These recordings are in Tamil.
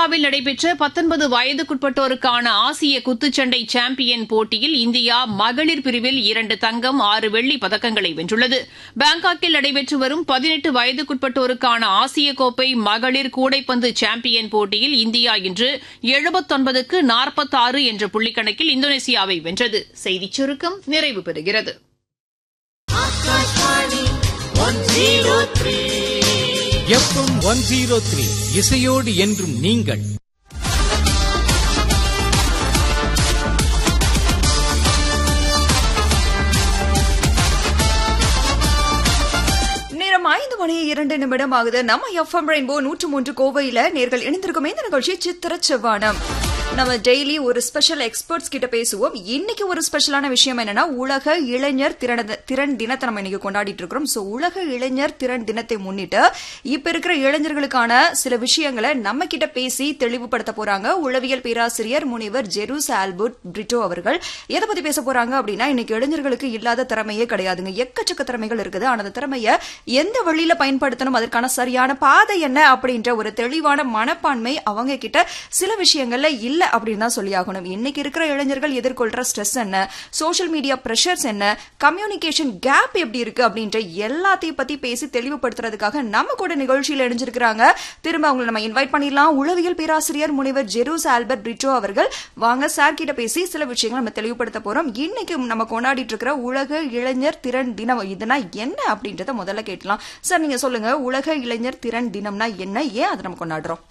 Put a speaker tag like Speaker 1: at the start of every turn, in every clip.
Speaker 1: கொல்கத்தாவில் நடைபெற்ற பத்தொன்பது வயதுக்குட்பட்டோருக்கான ஆசிய குத்துச்சண்டை சாம்பியன் போட்டியில் இந்தியா மகளிர் பிரிவில் இரண்டு தங்கம் ஆறு வெள்ளிப் பதக்கங்களை வென்றுள்ளது பாங்காக்கில் நடைபெற்று வரும் பதினெட்டு வயதுக்குட்பட்டோருக்கான ஆசிய கோப்பை மகளிர் கூடைப்பந்து சாம்பியன் போட்டியில் இந்தியா இன்று எழுபத்தொன்பதுக்கு நாற்பத்தாறு என்ற புள்ளிக்கணக்கில் இந்தோனேசியாவை வென்றது செய்திச் சுருக்கம் நிறைவு பெறுகிறது
Speaker 2: எஃப்எம் ஒன் ஜீரோ த்ரீ இசையோடு என்றும் நீங்கள்
Speaker 3: நேரம் ஐந்து மணி இரண்டு நிமிடம் ஆகுது நம்ம எஃப்எம் ரெயின்போ நூற்று மூன்று கோவையில நேர்கள் இணைந்திருக்கும் இந்த நிகழ்ச்சி சித்திர செவ்வானம் நம்ம டெய்லி ஒரு ஸ்பெஷல் எக்ஸ்பர்ட்ஸ் கிட்ட பேசுவோம் இன்னைக்கு ஒரு ஸ்பெஷலான விஷயம் என்னன்னா உலக இளைஞர் திறன் திறன் தினத்தை நம்ம இன்னைக்கு கொண்டாடிட்டு இருக்கிறோம் சோ உலக இளைஞர் திறன் தினத்தை முன்னிட்டு இப்ப இருக்கிற இளைஞர்களுக்கான சில விஷயங்களை நம்ம கிட்ட பேசி தெளிவுபடுத்த போறாங்க உளவியல் பேராசிரியர் முனிவர் ஜெருஸ் ஆல்பர்ட் பிரிட்டோ அவர்கள் எதை பத்தி பேச போறாங்க அப்படின்னா இன்னைக்கு இளைஞர்களுக்கு இல்லாத திறமையே கிடையாதுங்க எக்கச்சக்க திறமைகள் இருக்குது ஆனா அந்த திறமைய எந்த வழியில பயன்படுத்தணும் அதற்கான சரியான பாதை என்ன அப்படின்ற ஒரு தெளிவான மனப்பான்மை அவங்க கிட்ட சில விஷயங்கள்ல இல்ல அப்படின்னு தான் சொல்லி ஆகணும் இன்னைக்கு இருக்கிற இளைஞர்கள் எதிர்கொள்ற ஸ்ட்ரெஸ் என்ன சோஷியல் மீடியா பிரஷர்ஸ் என்ன கம்யூனிகேஷன் கேப் எப்படி இருக்கு அப்படின்ற எல்லாத்தையும் பத்தி பேசி தெளிவுபடுத்துறதுக்காக நம்ம கூட நிகழ்ச்சியில் இணைஞ்சிருக்கிறாங்க திரும்ப அவங்களை நம்ம இன்வைட் பண்ணிடலாம் உளவியல் பேராசிரியர் முனைவர் ஜெரூஸ் ஆல்பர்ட் பிரிட்டோ அவர்கள் வாங்க சார் கிட்ட பேசி சில விஷயங்களை நம்ம தெளிவுபடுத்த போறோம் இன்னைக்கு நம்ம கொண்டாடிட்டு இருக்கிற உலக இளைஞர் திறன் தினம் இதுனா என்ன அப்படின்றத முதல்ல கேட்கலாம் சார் நீங்க சொல்லுங்க உலக இளைஞர் திறன் தினம்னா என்ன ஏன் அதை நம்ம கொண்டாடுறோம்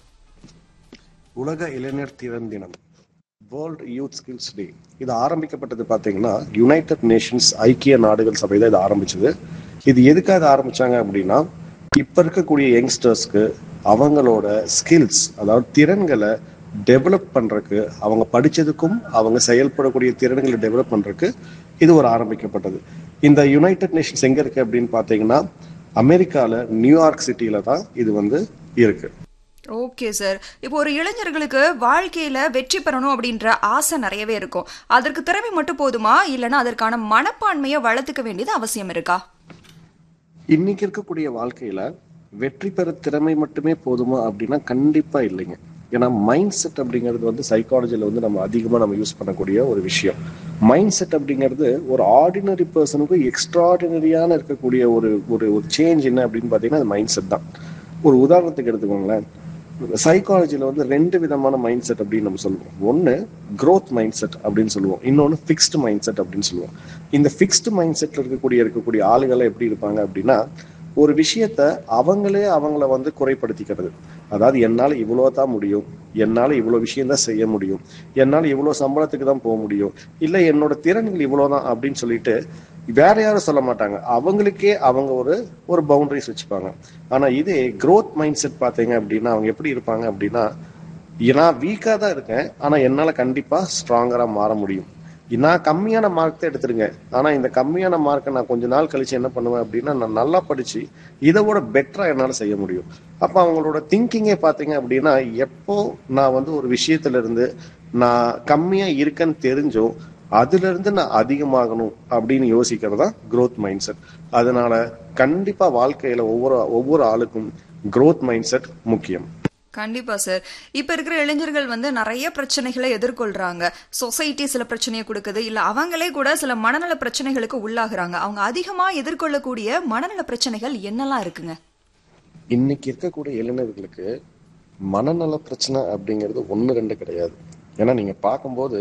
Speaker 4: உலக இளைஞர் திறன் தினம் வேர்ல்ட் யூத் ஸ்கில்ஸ் டே இது ஆரம்பிக்கப்பட்டது பார்த்தீங்கன்னா யுனைடெட் நேஷன்ஸ் ஐக்கிய நாடுகள் சபை தான் இது ஆரம்பிச்சது இது எதுக்காக ஆரம்பிச்சாங்க அப்படின்னா இப்ப இருக்கக்கூடிய யங்ஸ்டர்ஸ்க்கு அவங்களோட ஸ்கில்ஸ் அதாவது திறன்களை டெவலப் பண்றதுக்கு அவங்க படிச்சதுக்கும் அவங்க செயல்படக்கூடிய திறன்களை டெவலப் பண்றதுக்கு இது ஒரு ஆரம்பிக்கப்பட்டது இந்த யுனைடெட் நேஷன்ஸ் எங்க இருக்கு அப்படின்னு பார்த்தீங்கன்னா அமெரிக்கால நியூயார்க் சிட்டியில தான் இது வந்து இருக்கு
Speaker 3: ஓகே சார் இப்போ ஒரு இளைஞர்களுக்கு வாழ்க்கையில வெற்றி பெறணும் அப்படின்ற ஆசை நிறையவே இருக்கும் அதற்கு திறமை மட்டும் போதுமா இல்லைன்னா அதற்கான மனப்பான்மையை வளர்த்துக்க வேண்டியது அவசியம் இருக்கா
Speaker 4: இன்னைக்கு இருக்கக்கூடிய வாழ்க்கையில வெற்றி பெற திறமை மட்டுமே போதுமா அப்படின்னா கண்டிப்பா இல்லைங்க ஏன்னா மைண்ட் செட் அப்படிங்கிறது வந்து சைக்காலஜில வந்து நம்ம அதிகமா நம்ம யூஸ் பண்ணக்கூடிய ஒரு விஷயம் மைண்ட் செட் அப்படிங்கிறது ஒரு ஆர்டினரி பர்சனுக்கும் எக்ஸ்ட்ராடினரியான இருக்கக்கூடிய ஒரு ஒரு ஒரு சேஞ்ச் என்ன அப்படின்னு பாத்தீங்கன்னா அது மைண்ட் செட் தான் ஒரு உதாரணத்துக்கு எடுத்துக்கோங்களேன் சைக்காலஜில வந்து ரெண்டு விதமான மைண்ட் செட் அப்படின்னு நம்ம சொல்லுவோம் ஒன்னு growth மைண்ட் செட் அப்படின்னு சொல்லுவோம் இன்னொன்னு ஃபிக்ஸ்டு மைண்ட் செட் அப்படின்னு சொல்லுவோம் இந்த ஃபிக்ஸ்டு மைண்ட் செட்ல இருக்கக்கூடிய இருக்கக்கூடிய ஆளுகளை எப்படி இருப்பாங்க அப்படின்னா ஒரு விஷயத்த அவங்களே அவங்கள வந்து குறைப்படுத்திக்கிறது அதாவது என்னால இவ்வளோ தான் முடியும் என்னால இவ்வளோ விஷயம் தான் செய்ய முடியும் என்னால இவ்வளோ சம்பளத்துக்கு தான் போக முடியும் இல்ல என்னோட திறன்கள் இவ்வளோதான் அப்படின்னு சொல்லிட்டு வேற யாரும் சொல்ல மாட்டாங்க அவங்களுக்கே அவங்க ஒரு ஒரு பவுண்டரிஸ் வச்சுப்பாங்க ஆனா இதே growth மைண்ட் செட் பாத்தீங்க அப்படின்னா அவங்க எப்படி இருப்பாங்க அப்படின்னா நான் வீக்கா தான் இருக்கேன் ஆனா என்னால கண்டிப்பா ஸ்ட்ராங்கரா மாற முடியும் நான் கம்மியான மார்க் தான் எடுத்துருங்க ஆனா இந்த கம்மியான மார்க்கை நான் கொஞ்ச நாள் கழிச்சு என்ன பண்ணுவேன் அப்படின்னா நான் நல்லா படிச்சு இதை விட பெட்டரா என்னால செய்ய முடியும் அப்ப அவங்களோட திங்கிங்கே பாத்தீங்க அப்படின்னா எப்போ நான் வந்து ஒரு விஷயத்துல இருந்து நான் கம்மியா இருக்கேன்னு தெரிஞ்சோ அதுல இருந்து நான் அதிகமாகணும் அப்படின்னு யோசிக்கிறது தான் growth மைண்ட் செட் அதனால கண்டிப்பா வாழ்க்கையில ஒவ்வொரு ஒவ்வொரு ஆளுக்கும் growth மைண்ட் செட் முக்கியம்
Speaker 3: கண்டிப்பா சார் இப்ப இருக்கிற இளைஞர்கள் வந்து நிறைய பிரச்சனைகளை எதிர்கொள்றாங்க சொசைட்டி சில பிரச்சனையை கொடுக்குது இல்ல அவங்களே கூட சில மனநல பிரச்சனைகளுக்கு உள்ளாகுறாங்க அவங்க அதிகமா எதிர்கொள்ளக்கூடிய மனநல பிரச்சனைகள் என்னெல்லாம் இருக்குங்க
Speaker 4: இன்னைக்கு இருக்கக்கூடிய இளைஞர்களுக்கு மனநல பிரச்சனை அப்படிங்கிறது ஒன்று ரெண்டு கிடையாது ஏன்னா நீங்க பார்க்கும்போது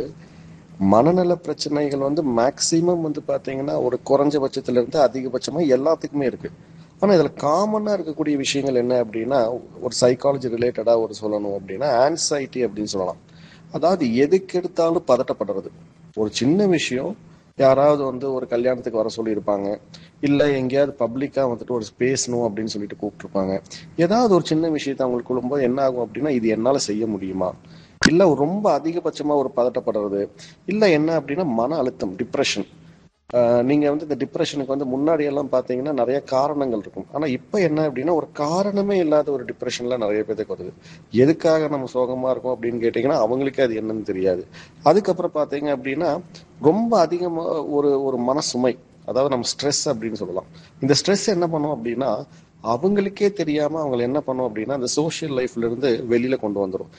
Speaker 4: மனநல பிரச்சனைகள் வந்து மேக்சிமம் வந்து பாத்தீங்கன்னா ஒரு குறைஞ்சபட்சத்துல இருந்து அதிகபட்சமா எல்லாத்துக்குமே இருக்கு ஆனா இதுல காமனா இருக்கக்கூடிய விஷயங்கள் என்ன அப்படின்னா ஒரு சைக்காலஜி ரிலேட்டடா ஒரு சொல்லணும் அப்படின்னா ஆன்சைட்டி அப்படின்னு சொல்லலாம் அதாவது எதுக்கு எடுத்தாலும் பதட்டப்படுறது ஒரு சின்ன விஷயம் யாராவது வந்து ஒரு கல்யாணத்துக்கு வர சொல்லியிருப்பாங்க இல்ல எங்கேயாவது பப்ளிக்கா வந்துட்டு ஒரு பேசணும் அப்படின்னு சொல்லிட்டு கூப்பிட்டுருப்பாங்க ஏதாவது ஒரு சின்ன விஷயத்தை அவங்களுக்கு கொள்ளும்போது என்ன ஆகும் அப்படின்னா இது என்னால செய்ய முடியுமா இல்ல ரொம்ப அதிகபட்சமா ஒரு பதட்டப்படுறது இல்ல என்ன அப்படின்னா மன அழுத்தம் டிப்ரெஷன் நீங்க வந்து இந்த டிப்ரெஷனுக்கு வந்து முன்னாடி எல்லாம் பாத்தீங்கன்னா நிறைய காரணங்கள் இருக்கும் ஆனா இப்ப என்ன அப்படின்னா ஒரு காரணமே இல்லாத ஒரு டிப்ரெஷன்ல நிறைய பேருக்கு வருது எதுக்காக நம்ம சோகமா இருக்கோம் அப்படின்னு கேட்டீங்கன்னா அவங்களுக்கே அது என்னன்னு தெரியாது அதுக்கப்புறம் பாத்தீங்க அப்படின்னா ரொம்ப அதிகமா ஒரு ஒரு மனசுமை அதாவது நம்ம ஸ்ட்ரெஸ் அப்படின்னு சொல்லலாம் இந்த ஸ்ட்ரெஸ் என்ன பண்ணும் அப்படின்னா அவங்களுக்கே தெரியாம அவங்க என்ன பண்ணும் அப்படின்னா அந்த சோஷியல் லைஃப்ல இருந்து வெளியில கொண்டு வந்துரும்